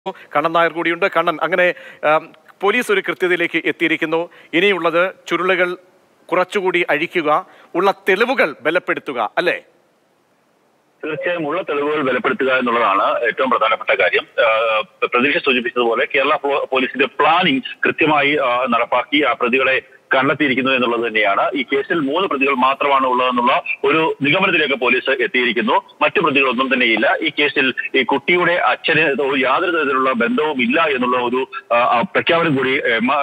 കണ്ണൻ നായർ കൂടിയുണ്ട് കണ്ണൻ അങ്ങനെ ആം, പോലീസ് ഒരു കൃത്യതയിലേക്ക് എത്തിയിരിക്കുന്നു ഇനിയുള്ളത് ചുരുളുകൾ കുറച്ചുകൂടി അഴിക്കുക ഉള്ള തെളിവുകൾ ബലപ്പെടുത്തുക അല്ലേ തീർച്ചയായും ഉള്ള തെളിവുകൾ ബലപ്പെടുത്തുക എന്നുള്ളതാണ് ഏറ്റവും പ്രധാനപ്പെട്ട കാര്യം ആഹ് പ്രതീക്ഷ സൂചിപ്പിച്ചതുപോലെ കേരള പോ- പോലീസിന്റെ പ്ലാനിംഗ് കൃത്യമായി ആഹ് നടപ്പാക്കി ആ പ്രതികളെ കണ്ടെത്തിയിരിക്കുന്നു എന്നുള്ളത് തന്നെയാണ് ഈ കേസിൽ മൂന്ന് പ്രതികൾ മാത്രമാണ് ഉള്ളതെന്നുള്ള ഒരു നിഗമനത്തിലേക്ക് പോലീസ് എത്തിയിരിക്കുന്നു മറ്റു പ്രതികളൊന്നും തന്നെയില്ല ഈ കേസിൽ ഈ കുട്ടിയുടെ അച്ഛന് ഒരു യാതൊരു തരത്തിലുള്ള ബന്ധവും ഇല്ല എന്നുള്ള ഒരു ആഹ്, ആ പ്രഖ്യാപനം കൂടി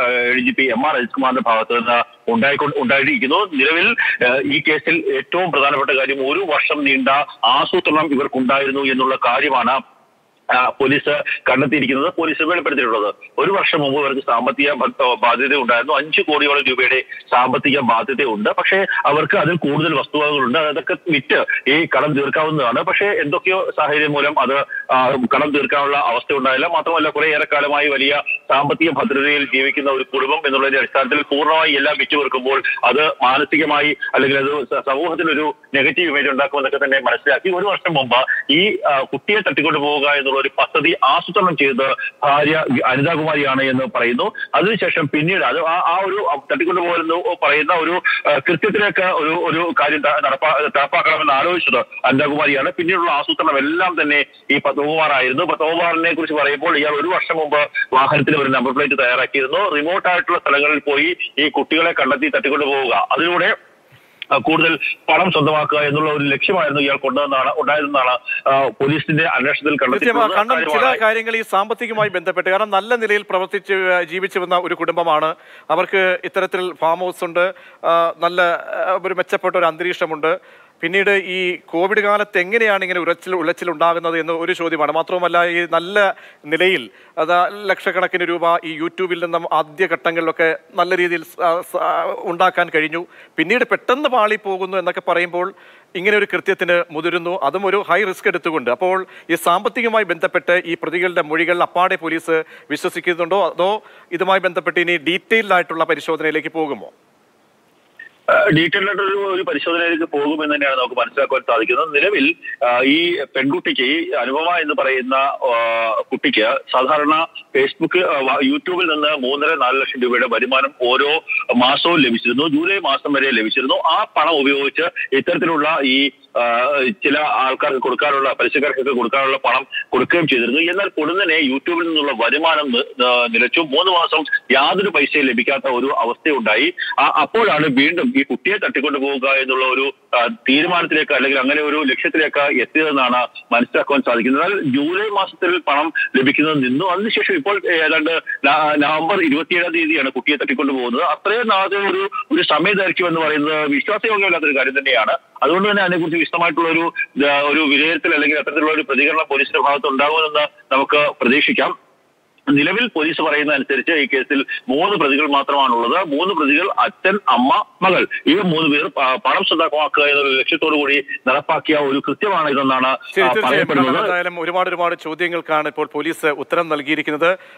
A D G P M R അജിത്കുമാറിന്റെ ഭാഗത്ത് നിന്ന് ഉണ്ടായിക്കൊണ്ട് ഉണ്ടായിരിക്കുന്നു നിലവിൽ ആഹ്, ഈ കേസിൽ ഏറ്റവും പ്രധാനപ്പെട്ട കാര്യം ഒരു വർഷം നീണ്ട ആസൂത്രണം ഇവർക്കുണ്ടായിരുന്നു എന്നുള്ള കാര്യമാണ് ആ, പോലീസ് കണ്ടെത്തിയിരിക്കുന്നത് പോലീസ് വെളിപ്പെടുത്തിയിട്ടുള്ളത് ഒരു വർഷം മുമ്പ് ഇവർക്ക് സാമ്പത്തിക ബ- ബാധ്യത ഉണ്ടായിരുന്നു അഞ്ചു കോടിയോളം രൂപയുടെ സാമ്പത്തിക ബാധ്യതയുണ്ട് പക്ഷേ അവർക്ക് അതിൽ കൂടുതൽ വസ്തുവകകളുണ്ട് അതൊക്കെ വിറ്റ് ഈ കടം തീർക്കാവുന്നതാണ് പക്ഷേ എന്തൊക്കെയോ സാഹചര്യം മൂലം അത് ആ, കടം തീർക്കാനുള്ള അവസ്ഥ ഉണ്ടായില്ല മാത്രമല്ല കുറെ ഏറെ കാലമായി വലിയ സാമ്പത്തിക ഭദ്രതയിൽ ജീവിക്കുന്ന ഒരു കുടുംബം എന്നുള്ളതിന്റെ അടിസ്ഥാനത്തിൽ പൂർണ്ണമായി എല്ലാം വിറ്റുവീർക്കുമ്പോൾ അത് മാനസികമായി അല്ലെങ്കിൽ അത് സ- സമൂഹത്തിനൊരു നെഗറ്റീവ് ഇമേജ് ഉണ്ടാക്കുമെന്നൊക്കെ തന്നെ മനസ്സിലാക്കി ഒരു വർഷം മുമ്പ് ഈ ആ, കുട്ടിയെ തട്ടിക്കൊണ്ടു പോവുക എന്നുള്ള ഒരു പദ്ധതി ആസൂത്രണം ചെയ്ത് ഭാര്യ അനിതാകുമാരിയാണ് എന്ന് പറയുന്നു അതിനുശേഷം പിന്നീട് അത് ആ ആ ഒരു തട്ടിക്കൊണ്ടു പോകുന്നു പറയുന്ന ഒരു ആ, കൃത്യത്തിലേക്ക് ഒരു ഒരു കാര്യം ത- നടപ്പാ നടപ്പാക്കണമെന്ന് ആലോചിച്ചത് അനിതാകുമാരിയാണ് പിന്നീടുള്ള ആസൂത്രണം എല്ലാം തന്നെ ഈ പത്മകുമാറായിരുന്നു പത്മകുമാറിനെ കുറിച്ച് പറയുമ്പോൾ ഇയാൾ ഒരു വർഷം മുമ്പ് വാഹനത്തിന് ഒരു നമ്പർ പ്ലേറ്റ് തയ്യാറാക്കിയിരുന്നു റിമോട്ട് ആയിട്ടുള്ള സ്ഥലങ്ങളിൽ പോയി ഈ കുട്ടികളെ കണ്ടെത്തി തട്ടിക്കൊണ്ടു പോവുക അതിലൂടെ ആ, കൂടുതൽ പണം സ്വന്തമാക്കുക എന്നുള്ള ഒരു ലക്ഷ്യമായിരുന്നു ഇയാൾ കൊണ്ടുവന്നാണ് ഉണ്ടായിരുന്നാണ് ആ, പോലീസിന്റെ അന്വേഷണത്തിൽ കൃത്യമാ കണ്ടെത്തിയിട്ടുള്ളത് കണ്ണൻ ചില കാര്യമാണ്. കാര്യങ്ങൾ ഈ സാമ്പത്തികമായി ബന്ധപ്പെട്ട് കാരണം നല്ല നിലയിൽ പ്രവർത്തിച്ച് ഏഹ്, ജീവിച്ചു വന്ന ഒരു കുടുംബമാണ് അവർക്ക് ഇത്തരത്തിൽ ഫാം ഹൗസ് ഉണ്ട് ആ, നല്ല ആ, ഒരു മെച്ചപ്പെട്ട ഒരു അന്തരീക്ഷമുണ്ട് പിന്നീട് ഈ കോവിഡ് കാലത്ത് എങ്ങനെയാണ് ഇങ്ങനെ ഉരച്ചിൽ ഉലച്ചിൽ ഉണ്ടാകുന്നത് എന്ന് ഒരു ചോദ്യമാണ് മാത്രവുമല്ല ഈ നല്ല നിലയിൽ അത് ലക്ഷക്കണക്കിന് രൂപ ഈ യൂട്യൂബിൽ നിന്നും ആദ്യ ഘട്ടങ്ങളിലൊക്കെ നല്ല രീതിയിൽ സ- സ- ഉണ്ടാക്കാൻ കഴിഞ്ഞു പിന്നീട് പെട്ടെന്ന് പാളി പോകുന്നു എന്നൊക്കെ പറയുമ്പോൾ ഇങ്ങനെ ഒരു കൃത്യത്തിന് മുതിരുന്നു അതും ഒരു ഹൈ റിസ്ക് എടുത്തുകൊണ്ട് അപ്പോൾ ഈ സാമ്പത്തികമായി ബന്ധപ്പെട്ട് ഈ പ്രതികളുടെ മൊഴികൾ അപ്പാടെ പോലീസ് വിശ്വസിക്കുന്നുണ്ടോ അതോ ഇതുമായി ബന്ധപ്പെട്ട് ഇനി ഡീറ്റെയിൽഡ് ആയിട്ടുള്ള പരിശോധനയിലേക്ക് പോകുമോ ഡീറ്റെയിൽ ആയിട്ട് ഒരു ഒരു പരിശോധനയിലേക്ക് പോകുമെന്ന് തന്നെയാണ് നമുക്ക് മനസ്സിലാക്കാൻ സാധിക്കുന്നത് നിലവിൽ ആ, ഈ പെൺകുട്ടിക്ക് ഈ അനുപമ എന്ന് പറയുന്ന ആ, കുട്ടിക്ക് സാധാരണ ഫേസ്ബുക്ക് ആ, വ- യൂട്യൂബിൽ നിന്ന് മൂന്നര നാല് ലക്ഷം രൂപയുടെ വരുമാനം ഓരോ മാസവും ലഭിച്ചിരുന്നു ജൂലൈ മാസം വരെ ലഭിച്ചിരുന്നു ആ പണം ഉപയോഗിച്ച് ഇത്തരത്തിലുള്ള ഈ ആ, ചില ആൾക്കാർക്ക് കൊടുക്കാനുള്ള പലിശക്കാർക്കൊക്കെ കൊടുക്കാനുള്ള പണം കൊടുക്കുകയും ചെയ്തിരുന്നു എന്നാൽ പൊടുന്നനെ യൂട്യൂബിൽ നിന്നുള്ള വരുമാനം നി- ആ, നിലച്ചു മൂന്ന് മാസം യാതൊരു പൈസയും ലഭിക്കാത്ത ഒരു അവസ്ഥയുണ്ടായി ആ- അപ്പോഴാണ് വീണ്ടും ഈ കുട്ടിയെ തട്ടിക്കൊണ്ടു പോവുക എന്നുള്ള ഒരു ആ, തീരുമാനത്തിലേക്ക് അല്ലെങ്കിൽ അങ്ങനെ ഒരു ലക്ഷ്യത്തിലേക്ക് എത്തിയതെന്നാണ് മനസ്സിലാക്കാൻ സാധിക്കുന്നത് എന്നാൽ ജൂലൈ മാസത്തിൽ പണം ലഭിക്കുന്നത് നിന്നു അതിനുശേഷം ഇപ്പോൾ ഏതാണ്ട് ന- നവംബർ ഇരുപത്തിയേഴാം തീയതിയാണ് കുട്ടിയെ തട്ടിക്കൊണ്ടു പോകുന്നത് അത്രയും നാളത്തെ ഒരു ഒരു സമയദൈർഘ്യം എന്ന് പറയുന്നത് വിശ്വാസയോഗ്യമല്ലാത്തൊരു കാര്യം തന്നെയാണ് അതുകൊണ്ട് തന്നെ അതിനെക്കുറിച്ച് വിശദമായിട്ടുള്ള ഒരു ആ, ഒരു വിലയിരുത്തൽ അല്ലെങ്കിൽ അത്തരത്തിലുള്ള ഒരു പ്രതികരണം പോലീസിന്റെ ഭാഗത്ത് ഉണ്ടാകുമെന്ന് നമുക്ക് പ്രതീക്ഷിക്കാം നിലവിൽ പോലീസ് പറയുന്ന അനുസരിച്ച് ഈ കേസിൽ മൂന്ന് പ്രതികൾ മാത്രമാണുള്ളത് മൂന്ന് പ്രതികൾ അച്ഛൻ അമ്മ മകൾ ഇവർ മൂന്ന് പേർ പ- പണം സ്വന്തമാക്കുക എന്നുള്ള ലക്ഷ്യത്തോടു കൂടി നടപ്പാക്കിയ ഒരു കൃത്യമാണ് ഇതെന്നാണ് ശരി ആ, തീർച്ചയായും പറയപ്പെടുന്നത് എന്തായാലും ഒരുപാട് ഒരുപാട് ചോദ്യങ്ങൾക്കാണ് ഇപ്പോൾ പോലീസ് ഉത്തരം നൽകിയിരിക്കുന്നത്